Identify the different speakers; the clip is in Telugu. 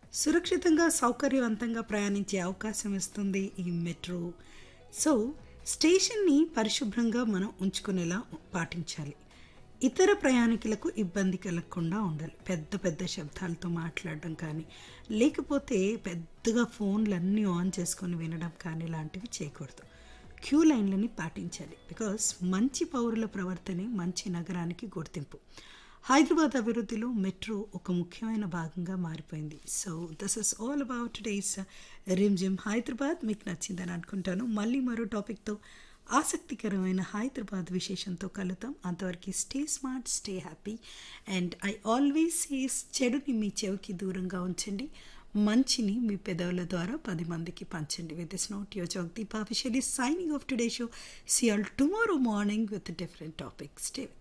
Speaker 1: సురక్షితంగా సౌకర్యవంతంగా ప్రయాణించే అవకాశం ఇస్తుంది ఈ మెట్రో సో స్టేషన్ని పరిశుభ్రంగా మనం ఉంచుకునేలా పాటించాలి ఇతర ప్రయాణికులకు ఇబ్బంది కలగకుండా ఉండాలి పెద్ద పెద్ద శబ్దాలతో మాట్లాడడం కానీ లేకపోతే పెద్దగా ఫోన్లు అన్నీ ఆన్ చేసుకొని వినడం కానీ లాంటివి చేయకూడదు క్యూ లైన్లని పాటించాలి బికాస్ మంచి పౌరుల ప్రవర్తనే మంచి నగరానికి గుర్తింపు హైదరాబాద్ అభివృద్ధిలో మెట్రో ఒక ముఖ్యమైన భాగంగా మారిపోయింది so this is all about today's Rim Jhim Hyderabad మీకు నచ్చిందని అనుకుంటాను మళ్ళీ మరో టాపిక్తో ఆసక్తికరమైన హైదరాబాద్ విశేషంతో కలుద్దాం అంతవరకు stay smart stay happy and I always says చెడుని మీ చెవికి దూరంగా ఉంచండి మంచిని మీ పెదవుల ద్వారా పది మందికి పంచండి with this note your Jagadeep officially signing off today show see all tomorrow morning with different topic stay